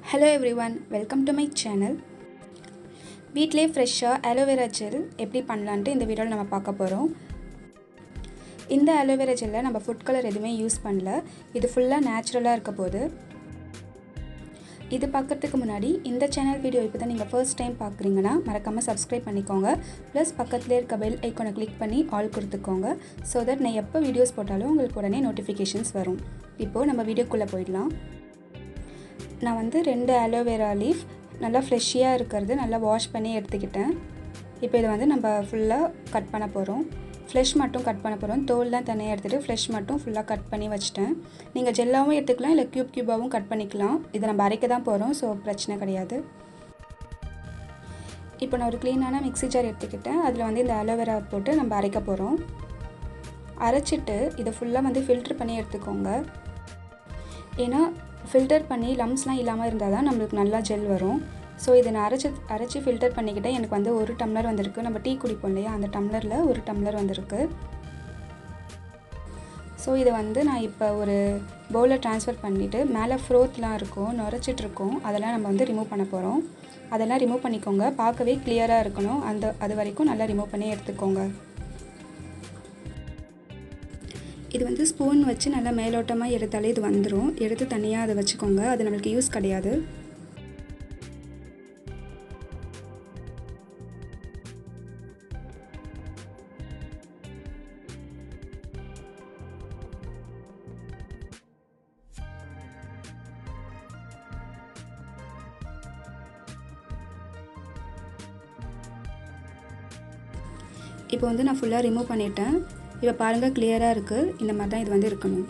hello everyone welcome to my channel வீட்டிலே ஃப்ரெஷ்ஷாக aloe vera gel எப்படி பண்ணலான்ட்டு இந்த வீடியோவில் நம்ம பார்க்க போகிறோம் இந்த அலோவேரா ஜெல்லை நம்ம ஃபுட் கலர் எதுவுமே யூஸ் பண்ணல இது ஃபுல்லாக நேச்சுரலாக இருக்க போது இது பார்க்கறதுக்கு முன்னாடி இந்த சேனல் வீடியோ இப்போ தான் நீங்கள் ஃபர்ஸ்ட் டைம் பார்க்குறீங்கன்னா மறக்காமல் சப்ஸ்கிரைப் பண்ணிக்கோங்க ப்ளஸ் பக்கத்துலேயே இருக்க பெல் ஐக்கானை கிளிக் பண்ணி ஆல் கொடுத்துக்கோங்க ஸோ தட் நான் எப்போ வீடியோஸ் போட்டாலும் உங்களுக்கு உடனே நோட்டிஃபிகேஷன்ஸ் வரும் இப்போது நம்ம வீடியோக்குள்ளே போயிடலாம் நான் வந்து ரெண்டு அலோவேரா லீஃப் நல்லா ஃப்ரெஷ்ஷியாக இருக்கிறது நல்லா வாஷ் பண்ணி எடுத்துக்கிட்டேன் இப்போ இதை வந்து நம்ம ஃபுல்லாக கட் பண்ண போகிறோம் ஃப்ளெஷ் மட்டும் கட் பண்ண போகிறோம் தோல்லாம் தனியாக எடுத்துகிட்டு ஃப்ளெஷ் மட்டும் ஃபுல்லாக கட் பண்ணி வச்சுட்டேன் நீங்கள் ஜெல்லாகவும் எடுத்துக்கலாம் இல்லை க்யூப் க்யூபாகவும் கட் பண்ணிக்கலாம் இதை நம்ம அரைக்க தான் போகிறோம் ஸோ பிரச்சனை கிடையாது இப்போ நான் ஒரு க்ளீனான மிக்ஸி ஜார் எடுத்துக்கிட்டேன் அதில் வந்து இந்த அலோவேரா போட்டு நம்ம அரைக்க போகிறோம் அரைச்சிட்டு இதை ஃபுல்லாக வந்து ஃபில்ட்ரு பண்ணி எடுத்துக்கோங்க ஏன்னா ஃபில்டர் பண்ணி லம்ஸ்லாம் இல்லாமல் இருந்தால் தான் நம்மளுக்கு நல்லா ஜெல் வரும் ஸோ இதை நான் அரைச்சி அரைச்சி ஃபில்டர் பண்ணிக்கிட்டேன் எனக்கு வந்து ஒரு டம்ளர் வந்திருக்கு நம்ம டீ குடிப்போம் இல்லையா அந்த டம்ளரில் ஒரு டம்ளர் வந்திருக்கு ஸோ இதை வந்து நான் இப்போ ஒரு பவுலில் ட்ரான்ஸ்ஃபர் பண்ணிவிட்டு மேலே ஃப்ரோத்லாம் இருக்கும் நுரைச்சிட்ருக்கோம் அதெல்லாம் நம்ம வந்து ரிமூவ் பண்ண போகிறோம் அதெல்லாம் ரிமூவ் பண்ணிக்கோங்க பார்க்கவே கிளியராக இருக்கணும் அந்த அது வரைக்கும் நல்லா ரிமூவ் பண்ணி எடுத்துக்கோங்க இது வந்து ஸ்பூன் வச்சு நல்லா மேலோட்டமாக எடுத்தாலே இது வந்துடும் எடுத்து தனியாக அதை வச்சுக்கோங்க அது நம்மளுக்கு யூஸ் கிடையாது இப்போ வந்து நான் ஃபுல்லாக ரிமூவ் பண்ணிட்டேன் இப்போ பாருங்கள் கிளியராக இருக்குது இந்த மாதிரி தான் இது வந்து இருக்கணும்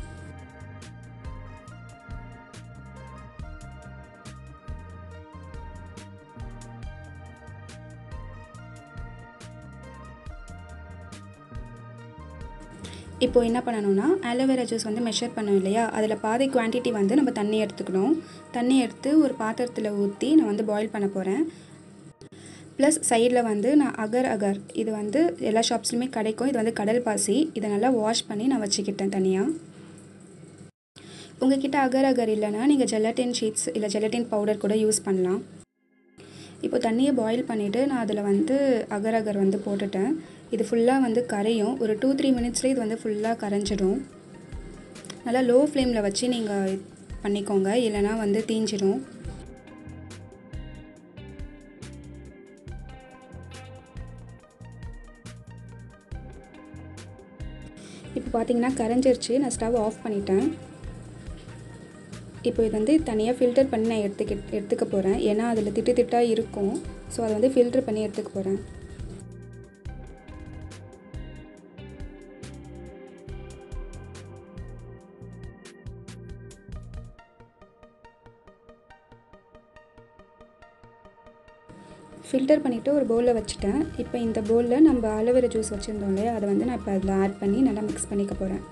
இப்போ என்ன பண்ணணும்னா ஆலோவேரா ஜூஸ் வந்து மெஷர் பண்ணோம் இல்லையா அதில் பாதி குவான்டிட்டி வந்து நம்ம தண்ணி எடுத்துக்கணும் தண்ணி எடுத்து ஒரு பாத்திரத்தில் ஊற்றி நான் வந்து பாயில் பண்ண போகிறேன் ப்ளஸ் சைடில் வந்து நான் அகர் அகர் இது வந்து எல்லா ஷாப்ஸ்லையுமே கிடைக்கும் இது வந்து கடல் பாசி இதை நல்லா வாஷ் பண்ணி நான் வச்சுக்கிட்டேன் தனியாக உங்ககிட்ட அகர் அகர் இல்லைன்னா நீங்கள் ஜெலட்டின் ஷீட்ஸ் இல்லை ஜெலட்டின் பவுடர் கூட யூஸ் பண்ணலாம் இப்போ தண்ணியை பாயில் பண்ணிவிட்டு நான் அதில் வந்து அகர் அகர் வந்து போட்டுட்டேன் இது ஃபுல்லாக வந்து கரையும் ஒரு டூ த்ரீ மினிட்ஸ்லேயே இது வந்து ஃபுல்லாக கரைஞ்சிடும் நல்லா லோ ஃப்ளேமில் வச்சு நீங்கள் பண்ணிக்கோங்க இல்லைனா வந்து தீஞ்சிடும் இப்போ பார்த்தீங்கன்னா கரைஞ்சிருச்சு நான் ஸ்டவ் ஆஃப் பண்ணிட்டேன் இப்போ இது வந்து தனியாக ஃபில்டர் பண்ணி நான் எடுத்துக்க எடுத்துக்க போகிறேன் ஏன்னா அதில் திட்டு திட்டாக இருக்கும் ஸோ அதை வந்து ஃபில்டர் பண்ணி எடுத்துக்க போகிறேன் ஃபில்டர் பண்ணிவிட்டு ஒரு பவுலில் வச்சுட்டேன் இப்போ இந்த பவுலில் நம்ம அலோவேரா ஜூஸ் வச்சுருந்தோம் இல்லையா அதை வந்து நான் இப்போ அதில் ஆட் பண்ணி நல்லா மிக்ஸ் பண்ணிக்க போகிறேன்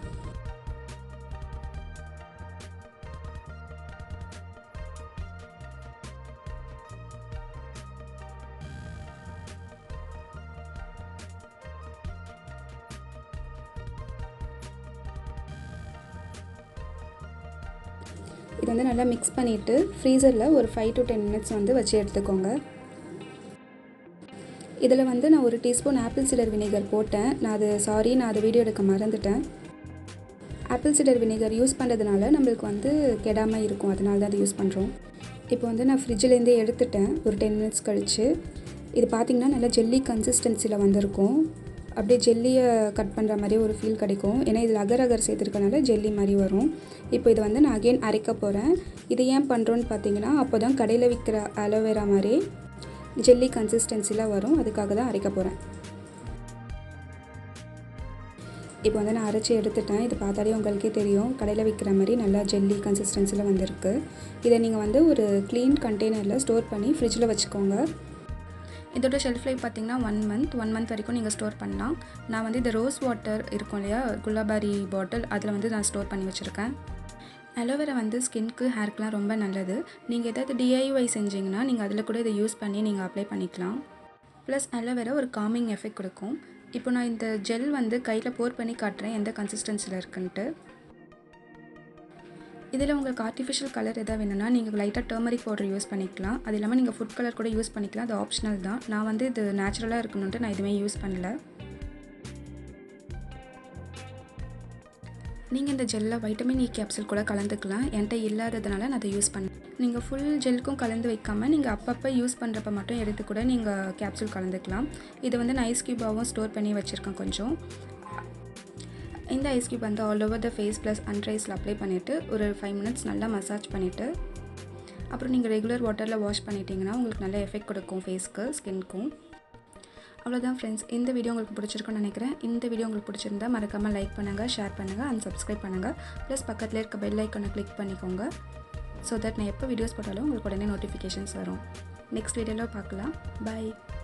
இது வந்து நல்லா மிக்ஸ் பண்ணிவிட்டு ஃப்ரீசரில் ஒரு ஃபைவ் டு டென் மினிட்ஸ் வந்து வச்சு எடுத்துக்கோங்க இதில் வந்து நான் ஒரு டீஸ்பூன் ஆப்பிள் சிடர் வினிகர் போட்டேன் நான் அது சாரி நான் அதை வீடியோ எடுக்க மறந்துட்டேன் ஆப்பிள் சிடர் வினிகர் யூஸ் பண்ணுறதுனால நம்மளுக்கு வந்து கெடாமல் இருக்கும் அதனால தான் அதை யூஸ் பண்ணுறோம் இப்போ வந்து நான் ஃப்ரிட்ஜிலேருந்தே எடுத்துட்டேன் ஒரு டென் மினிட்ஸ் கழித்து இது பார்த்திங்கன்னா நல்லா ஜெல்லி கன்சிஸ்டன்சியில் வந்திருக்கும் அப்படியே ஜெல்லியை கட் பண்ணுற மாதிரி ஒரு ஃபீல் கிடைக்கும் ஏன்னா இதில் அகர் அகர் சேர்த்துருக்கனால ஜெல்லி மாதிரி வரும் இப்போ இதை வந்து நான் அகெயின் அரைக்க போகிறேன் இது ஏன் பண்ணுறோன்னு பார்த்தீங்கன்னா அப்போ தான் கடையில் விற்கிற அலோவேரா மாதிரி ஜெல்லி கன்சிஸ்டன்சியில் வரும் அதுக்காக தான் அரைக்க போகிறேன் இப்போ வந்து நான் அரைச்சி எடுத்துட்டேன் இது பார்த்தாலே உங்களுக்கே தெரியும் கடையில் விற்கிற மாதிரி நல்லா ஜெல்லி கன்சிஸ்டன்சியில் வந்திருக்கு இதை நீங்கள் வந்து ஒரு க்ளீன் கண்டெய்னரில் ஸ்டோர் பண்ணி ஃப்ரிட்ஜில் வச்சுக்கோங்க இதோட ஷெல்ஃப் லைஃப் பார்த்திங்கன்னா ஒன் மந்த் ஒன் மந்த் வரைக்கும் நீங்கள் ஸ்டோர் பண்ணலாம் நான் வந்து இந்த ரோஸ் வாட்டர் இருக்கும் இல்லையா குலாபாரி பாட்டில் அதில் வந்து நான் ஸ்டோர் பண்ணி வச்சுருக்கேன் அலோவேரா வந்து ஸ்கின்க்கு ஹேர்க்கெலாம் ரொம்ப நல்லது நீங்கள் எதாவது டிஐஒய் செஞ்சிங்கன்னா நீங்கள் அதில் கூட இதை யூஸ் பண்ணி நீங்கள் அப்ளை பண்ணிக்கலாம் ப்ளஸ் அலோவேரா ஒரு காமிங் எஃபெக்ட் கொடுக்கும் இப்போ நான் இந்த ஜெல் வந்து கையில் போர் பண்ணி காட்டுறேன் எந்த கன்சிஸ்டன்சியில் இருக்குன்ட்டு இதில் உங்களுக்கு ஆர்டிஃபிஷியல் கலர் எதாவது வேணும்னா நீங்கள் லைட்டாக டர்மரிக் பவுடர் யூஸ் பண்ணிக்கலாம் அது இல்லாமல் நீங்கள் ஃபுட் கலர் கூட யூஸ் பண்ணிக்கலாம் அது ஆப்ஷனல் தான் நான் வந்து இது நேச்சுரலாக இருக்கணுன்ட்டு நான் எதுவுமே யூஸ் பண்ணல நீங்கள் இந்த ஜெல்லை வைட்டமின் இ கேப்சூல் கூட கலந்துக்கலாம் என்கிட்ட இல்லாததுனால நான் அதை யூஸ் பண்ணேன் நீங்கள் ஃபுல் ஜெல்க்கும் கலந்து வைக்காமல் நீங்கள் அப்பப்போ யூஸ் பண்ணுறப்ப மட்டும் எடுத்து கூட நீங்கள் கேப்சூல் கலந்துக்கலாம் இது வந்து நான் ஐஸ் க்யூபாகவும் ஸ்டோர் பண்ணி வச்சுருக்கேன் கொஞ்சம் இந்த ஐஸ் க்யூப் வந்து all over the face plus அண்ட்ரைஸில் அப்ளை பண்ணிவிட்டு ஒரு ஃபைவ் மினிட்ஸ் நல்லா மசாஜ் பண்ணிவிட்டு அப்புறம் நீங்கள் ரெகுலர் வாட்டரில் வாஷ் பண்ணிட்டீங்கன்னா உங்களுக்கு நல்ல எஃபெக்ட் கொடுக்கும் ஃபேஸ்க்கு ஸ்கின்க்கும் அவ்வளோதான் ஃப்ரெண்ட்ஸ் இந்த வீடியோ உங்களுக்கு பிடிச்சிருக்குன்னு நினைக்கிறேன் இந்த வீடியோ உங்களுக்கு பிடிச்சிருந்தா மறக்காமல் லைக் பண்ணுங்கள் ஷேர் பண்ணுங்கள் அண்ட் சப்ஸ்கிரைப் பண்ணுங்கள் ப்ளஸ் பக்கத்தில் இருக்க பெல் ஐக்கனை கிளிக் பண்ணிக்கோங்க ஸோ தட் நான் எப்போ வீடியோஸ் போட்டாலும் உங்களுக்கு உடனே நோட்டிஃபிகேஷன்ஸ் வரும் நெக்ஸ்ட் வீடியோவில் பார்க்கலாம் பாய்